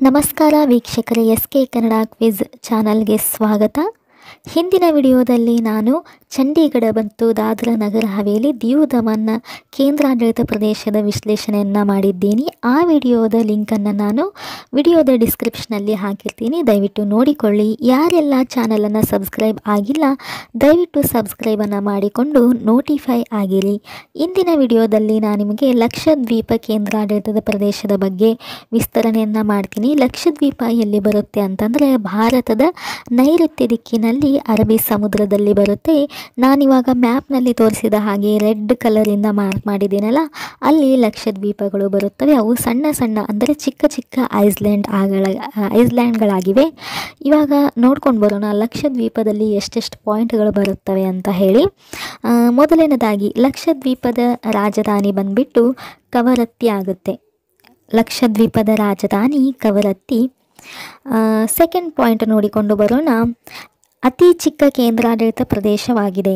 ನಮಸ್ಕಾರ ವೀಕ್ಷಕರೇ S K Kannada quiz ಚಾನಲ್ಗೆ ಸ್ವಾಗತ ಹಿಂದಿನ ವಿಡಿಯೋದಲ್ಲಿ ನಾನು ಚಂಡೀಗಢ ಮತ್ತು ದಾದ್ರಾ ನಗರ ಹವೇಲಿ ದಿಯು ದಮನ್ನ ಕೇಂದ್ರಾಡಳಿತ ಪ್ರದೇಶದ ವಿಶ್ಲೇಷಣೆಯನ್ನು ಮಾಡಿದ್ದೀನಿ ಆ ವಿಡಿಯೋದ ಲಿಂಕನ್ನು ನಾನು ವಿಡಿಯೋದ ಡಿಸ್ಕ್ರಿಪ್ಷನಲ್ಲಿ ಹಾಕಿರ್ತೀನಿ ದಯವಿಟ್ಟು ನೋಡಿಕೊಳ್ಳಿ ಯಾರೆಲ್ಲ ಚಾನಲನ್ನು ಸಬ್ಸ್ಕ್ರೈಬ್ ಆಗಿಲ್ಲ ದಯವಿಟ್ಟು ಸಬ್ಸ್ಕ್ರೈಬನ್ನು ಮಾಡಿಕೊಂಡು ನೋಟಿಫೈ ಆಗಿರಿ ಇಂದಿನ ವಿಡಿಯೋದಲ್ಲಿ ನಾನು ನಿಮಗೆ ಲಕ್ಷದ್ವೀಪ ಕೇಂದ್ರಾಡಳಿತದ ಪ್ರದೇಶದ ಬಗ್ಗೆ ವಿಸ್ತರಣೆಯನ್ನು ಮಾಡ್ತೀನಿ ಲಕ್ಷದ್ವೀಪ ಎಲ್ಲಿ ಬರುತ್ತೆ ಅಂತಂದರೆ ಭಾರತದ ನೈಋತ್ಯ ದಿಕ್ಕಿನಲ್ಲಿ ಅರಬ್ಬಿ ಸಮುದ್ರದಲ್ಲಿ ಬರುತ್ತೆ ನಾನಿವಾಗ ಮ್ಯಾಪ್ನಲ್ಲಿ ತೋರಿಸಿದ ಹಾಗೆ ರೆಡ್ ಕಲರಿಂದ ಮಾರ್ಕ್ ಮಾಡಿದ್ದೀನಲ್ಲ ಅಲ್ಲಿ ಲಕ್ಷದ್ವೀಪಗಳು ಬರುತ್ತವೆ ಅವು ಸಣ್ಣ ಸಣ್ಣ ಅಂದರೆ ಚಿಕ್ಕ ಚಿಕ್ಕ ಐಸ್ಲ್ಯಾಂಡ್ ಆಗಳ ಐಸ್ಲ್ಯಾಂಡ್ಗಳಾಗಿವೆ ಇವಾಗ ನೋಡ್ಕೊಂಡು ಬರೋಣ ಲಕ್ಷದ್ವೀಪದಲ್ಲಿ ಎಷ್ಟೆಷ್ಟು ಪಾಯಿಂಟ್ಗಳು ಬರುತ್ತವೆ ಅಂತ ಹೇಳಿ ಆ, ಮೊದಲನೇದಾಗಿ ಲಕ್ಷದ್ವೀಪದ ರಾಜಧಾನಿ ಬಂದ್ಬಿಟ್ಟು ಕವರತ್ತಿ ಆಗುತ್ತೆ ಲಕ್ಷದ್ವೀಪದ ರಾಜಧಾನಿ ಕವರತ್ತಿ ಸೆಕೆಂಡ್ ಪಾಯಿಂಟ್ ನೋಡಿಕೊಂಡು ಬರೋಣ ಅತಿ ಚಿಕ್ಕ ಕೇಂದ್ರಾಡಳಿತ ಪ್ರದೇಶವಾಗಿದೆ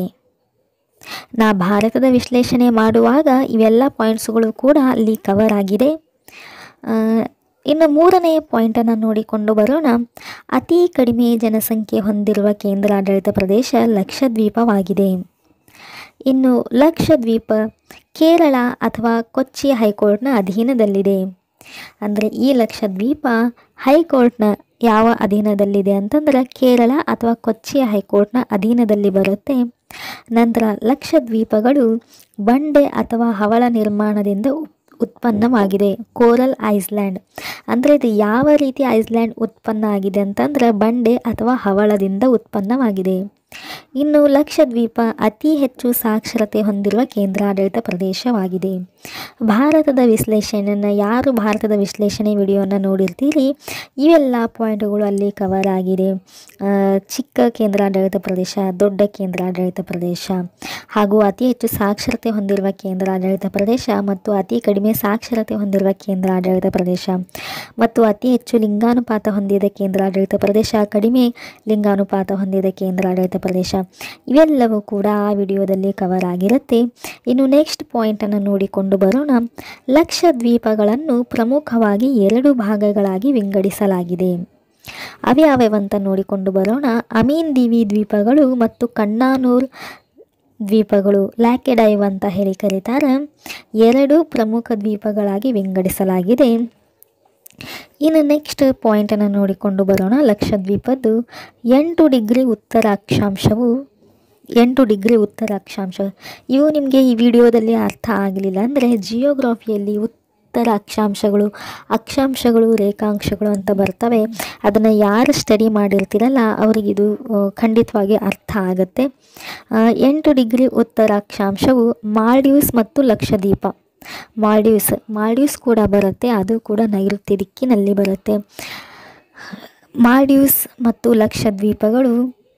ನಾ ಭಾರತದ ವಿಶ್ಲೇಷಣೆ ಮಾಡುವಾಗ ಇವೆಲ್ಲ ಪಾಯಿಂಟ್ಸ್ಗಳು ಕೂಡ ಅಲ್ಲಿ ಕವರ್ ಆಗಿದೆ ಆ, ಇನ್ನು ಮೂರನೆಯ ಪಾಯಿಂಟನ್ನು ನೋಡಿಕೊಂಡು ಬರೋಣ ಅತಿ ಕಡಿಮೆ ಜನಸಂಖ್ಯೆ ಹೊಂದಿರುವ ಕೇಂದ್ರಾಡಳಿತ ಪ್ರದೇಶ ಲಕ್ಷದ್ವೀಪವಾಗಿದೆ ಇನ್ನು ಲಕ್ಷದ್ವೀಪ ಕೇರಳ ಅಥವಾ ಕೊಚ್ಚಿ ಹೈಕೋರ್ಟ್ನ ಅಧೀನದಲ್ಲಿದೆ ಅಂದರೆ ಈ ಲಕ್ಷದ್ವೀಪ ಹೈಕೋರ್ಟ್ನ ಯಾವ ಅಧೀನದಲ್ಲಿದೆ ಅಂತಂದ್ರೆ ಕೇರಳ ಅಥವಾ ಕೊಚ್ಚಿ ಹೈಕೋರ್ಟ್ನ ಅಧೀನದಲ್ಲಿ ಬರುತ್ತೆ ನಂತರ ಲಕ್ಷದ್ವೀಪಗಳು ಬಂಡೆ ಅಥವಾ ಹವಳ ನಿರ್ಮಾಣದಿಂದ ಉತ್- ಉತ್ಪನ್ನವಾಗಿದೆ ಕೋರಲ್ ಐಸ್ಲ್ಯಾಂಡ್ ಅಂದರೆ ಇದು ಯಾವ ರೀತಿ ಐಸ್ಲ್ಯಾಂಡ್ ಉತ್ಪನ್ನ ಆಗಿದೆ ಅಂತಂದ್ರೆ ಬಂಡೆ ಅಥವಾ ಹವಳದಿಂದ ಉತ್ಪನ್ನವಾಗಿದೆ ಇನ್ನು ಲಕ್ಷದ್ವೀಪ ಅತಿ ಹೆಚ್ಚು ಸಾಕ್ಷರತೆ ಹೊಂದಿರುವ ಕೇಂದ್ರಾಡಳಿತ ಪ್ರದೇಶವಾಗಿದೆ ಭಾರತದ ವಿಶ್ಲೇಷಣೆಯನ್ನು ಯಾರು ಭಾರತದ ವಿಶ್ಲೇಷಣೆ ವಿಡಿಯೋನ ನೋಡಿರ್ತೀರಿ ಇವೆಲ್ಲ ಪಾಯಿಂಟ್ಗಳು ಅಲ್ಲಿ ಕವರ್ ಆಗಿದೆ ಆ, ಚಿಕ್ಕ ಕೇಂದ್ರಾಡಳಿತ ಪ್ರದೇಶ ದೊಡ್ಡ ಕೇಂದ್ರಾಡಳಿತ ಪ್ರದೇಶ ಹಾಗೂ ಅತಿ ಹೆಚ್ಚು ಸಾಕ್ಷರತೆ ಹೊಂದಿರುವ ಕೇಂದ್ರಾಡಳಿತ ಪ್ರದೇಶ ಮತ್ತು ಅತಿ ಕಡಿಮೆ ಸಾಕ್ಷರತೆ ಹೊಂದಿರುವ ಕೇಂದ್ರಾಡಳಿತ ಪ್ರದೇಶ ಮತ್ತು ಅತಿ ಹೆಚ್ಚು ಲಿಂಗಾನುಪಾತ ಹೊಂದಿದ ಕೇಂದ್ರಾಡಳಿತ ಪ್ರದೇಶ ಕಡಿಮೆ ಲಿಂಗಾನುಪಾತ ಹೊಂದಿದ ಕೇಂದ್ರಾಡಳಿತ ಪ್ರದೇಶ ಇವೆಲ್ಲವೂ ಕೂಡ ಆ ವಿಡಿಯೋದಲ್ಲಿ ಕವರ್ ಆಗಿರುತ್ತೆ ಇನ್ನು ನೆಕ್ಸ್ಟ್ ಪಾಯಿಂಟನ್ನು ನೋಡಿಕೊಂಡು ಬರೋಣ ಲಕ್ಷದ್ವೀಪಗಳನ್ನು ಪ್ರಮುಖವಾಗಿ ಎರಡು ಭಾಗಗಳಾಗಿ ವಿಂಗಡಿಸಲಾಗಿದೆ ಅವ್ಯಾವ್ಯಾವಂತ ನೋಡಿಕೊಂಡು ಬರೋಣ ಅಮೀನ್ ದಿವಿ ದ್ವೀಪಗಳು ಮತ್ತು ಕಣ್ಣಾನೂರ್ ದ್ವೀಪಗಳು ಲ್ಯಾಕೆಡೈವ್ ಅಂತ ಹೇಳಿ ಕರೀತಾರೆ ಎರಡು ಪ್ರಮುಖ ದ್ವೀಪಗಳಾಗಿ ವಿಂಗಡಿಸಲಾಗಿದೆ ಇನ್ನು ನೆಕ್ಸ್ಟ್ ಪಾಯಿಂಟನ್ನು ನೋಡಿಕೊಂಡು ಬರೋಣ ಲಕ್ಷದ್ವೀಪದ್ದು ಎಂಟು ಡಿಗ್ರಿ ಉತ್ತರ ಅಕ್ಷಾಂಶವು ಎಂಟು ಡಿಗ್ರಿ ಉತ್ತರ ಅಕ್ಷಾಂಶ ಇವು ನಿಮಗೆ ಈ ವಿಡಿಯೋದಲ್ಲಿ ಅರ್ಥ ಆಗಲಿಲ್ಲ ಅಂದರೆ ಜಿಯೋಗ್ರಫಿಯಲ್ಲಿ ಉತ್ತರ ಅಕ್ಷಾಂಶಗಳು ಅಕ್ಷಾಂಶಗಳು ರೇಖಾಂಶಗಳು ಅಂತ ಬರ್ತವೆ ಅದನ್ನು ಯಾರು ಸ್ಟಡಿ ಮಾಡಿರ್ತೀರಲ್ಲ ಅವರಿಗೆ ಇದು ಆ, ಖಂಡಿತವಾಗಿ ಅರ್ಥ ಆಗುತ್ತೆ ಆ, ಎಂಟು ಡಿಗ್ರಿ ಉತ್ತರ ಅಕ್ಷಾಂಶವು ಮಾಲ್ಡೀವ್ಸ್ ಮತ್ತು ಲಕ್ಷದ್ವೀಪ ಮಾಲ್ಡೀವ್ಸ್ ಮಾಲ್ಡೀವ್ಸ್ ಕೂಡ ಬರುತ್ತೆ ಅದು ಕೂಡ ನೈಋತ್ಯ ದಿಕ್ಕಿನಲ್ಲಿ ಬರುತ್ತೆ ಮಾಲ್ಡೀವ್ಸ್ ಮತ್ತು ಲಕ್ಷದ್ವೀಪಗಳು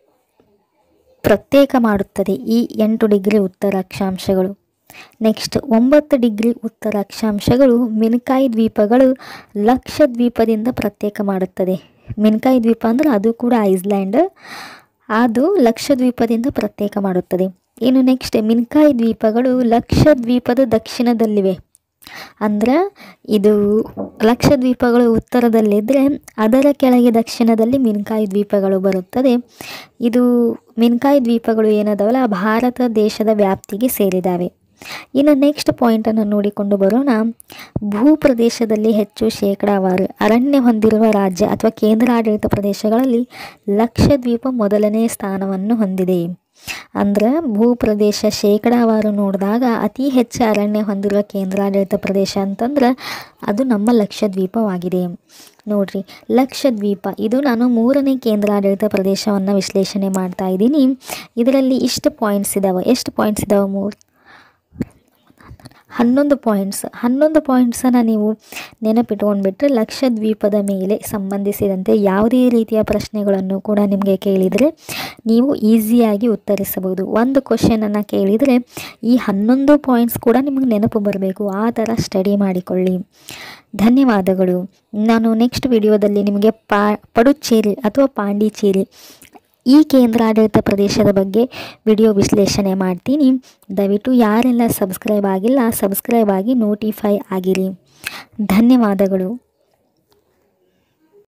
ಪ್ರತ್ಯೇಕ ಮಾಡುತ್ತದೆ ಈ ಎಂಟು ಡಿಗ್ರಿ ಉತ್ತರ ಅಕ್ಷಾಂಶಗಳು ನೆಕ್ಸ್ಟ್ ಒಂಬತ್ತು ಡಿಗ್ರಿ ಉತ್ತರ ಅಕ್ಷಾಂಶಗಳು ಮಿನ್ಕಾಯಿ ದ್ವೀಪಗಳು ಲಕ್ಷದ್ವೀಪದಿಂದ ಪ್ರತ್ಯೇಕ ಮಾಡುತ್ತದೆ ಮಿನ್ಕಾಯಿ ದ್ವೀಪ ಅಂದರೆ ಅದು ಕೂಡ ಐಸ್ಲ್ಯಾಂಡ್ ಅದು ಲಕ್ಷದ್ವೀಪದಿಂದ ಪ್ರತ್ಯೇಕ ಮಾಡುತ್ತದೆ ಇನ್ನು ನೆಕ್ಸ್ಟ್ ಮಿನ್ಕಾಯಿ ದ್ವೀಪಗಳು ಲಕ್ಷದ್ವೀಪದ ದಕ್ಷಿಣದಲ್ಲಿವೆ ಅಂದ್ರೆ ಇದು ಲಕ್ಷದ್ವೀಪಗಳು ಉತ್ತರದಲ್ಲಿದ್ದರೆ ಅದರ ಕೆಳಗೆ ದಕ್ಷಿಣದಲ್ಲಿ ಮಿನ್ಕಾಯಿ ದ್ವೀಪಗಳು ಬರುತ್ತದೆ ಇದು ಮಿನ್ಕಾಯಿ ದ್ವೀಪಗಳು ಏನದವಲ್ಲ ಭಾರತ ದೇಶದ ವ್ಯಾಪ್ತಿಗೆ ಸೇರಿದಾವೆ ಇನ್ನು ನೆಕ್ಸ್ಟ್ ಪಾಯಿಂಟನ್ನು ನೋಡಿಕೊಂಡು ಬರೋಣ ಭೂಪ್ರದೇಶದಲ್ಲಿ ಹೆಚ್ಚು ಶೇಕಡಾವಾರು ಅರಣ್ಯ ಹೊಂದಿರುವ ರಾಜ್ಯ ಅಥವಾ ಕೇಂದ್ರಾಡಳಿತ ಪ್ರದೇಶಗಳಲ್ಲಿ ಲಕ್ಷದ್ವೀಪ ಮೊದಲನೇ ಸ್ಥಾನವನ್ನು ಹೊಂದಿದೆ ಅಂದ್ರೆ ಭೂಪ್ರದೇಶ ಶೇಕಡಾವಾರು ನೋಡಿದಾಗ ಅತಿ ಹೆಚ್ಚು ಅರಣ್ಯ ಹೊಂದಿರುವ ಕೇಂದ್ರಾಡಳಿತ ಪ್ರದೇಶ ಅಂತಂದ್ರೆ ಅದು ನಮ್ಮ ಲಕ್ಷದ್ವೀಪವಾಗಿದೆ ನೋಡ್ರಿ ಲಕ್ಷದ್ವೀಪ ಇದು ನಾನು ಮೂರನೇ ಕೇಂದ್ರಾಡಳಿತ ಪ್ರದೇಶವನ್ನು ವಿಶ್ಲೇಷಣೆ ಮಾಡ್ತಾ ಇದ್ದೀನಿ ಇದರಲ್ಲಿ ಇಷ್ಟು ಪಾಯಿಂಟ್ಸ್ ಇದ್ದಾವೆ ಎಷ್ಟು ಪಾಯಿಂಟ್ಸ್ ಇದ್ದಾವೆ ಮೂರು ಹನ್ನೊಂದು ಪಾಯಿಂಟ್ಸ್ ಹನ್ನೊಂದು ಪಾಯಿಂಟ್ಸನ್ನು ನೀವು ನೆನಪಿಟ್ಕೊಂಡ್ಬಿಟ್ರೆ ಲಕ್ಷದ್ವೀಪದ ಮೇಲೆ ಸಂಬಂಧಿಸಿದಂತೆ ಯಾವುದೇ ರೀತಿಯ ಪ್ರಶ್ನೆಗಳನ್ನು ಕೂಡ ನಿಮಗೆ ಕೇಳಿದರೆ ನೀವು ಈಸಿಯಾಗಿ ಉತ್ತರಿಸಬಹುದು ಒಂದು ಕ್ವಶನನ್ನು ಕೇಳಿದರೆ ಈ ಹನ್ನೊಂದು ಪಾಯಿಂಟ್ಸ್ ಕೂಡ ನಿಮಗೆ ನೆನಪು ಬರಬೇಕು ಆ ಥರ ಸ್ಟಡಿ ಮಾಡಿಕೊಳ್ಳಿ ಧನ್ಯವಾದಗಳು ನಾನು ನೆಕ್ಸ್ಟ್ ವಿಡಿಯೋದಲ್ಲಿ ನಿಮಗೆ ಪಾ ಪಡುಚೇರಿ ಅಥವಾ ಪಾಂಡಿಚೇರಿ ಈ ಕೇಂದ್ರಾಡಳಿತ ಪ್ರದೇಶದ ಬಗ್ಗೆ ವಿಡಿಯೋ ವಿಶ್ಲೇಷಣೆ ಮಾಡ್ತೀನಿ ದಯವಿಟ್ಟು ಯಾರೆಲ್ಲ ಸಬ್ಸ್ಕ್ರೈಬ್ ಆಗಿಲ್ಲ ಸಬ್ಸ್ಕ್ರೈಬ್ ಆಗಿ ನೋಟಿಫೈ ಆಗಿರಿ ಧನ್ಯವಾದಗಳು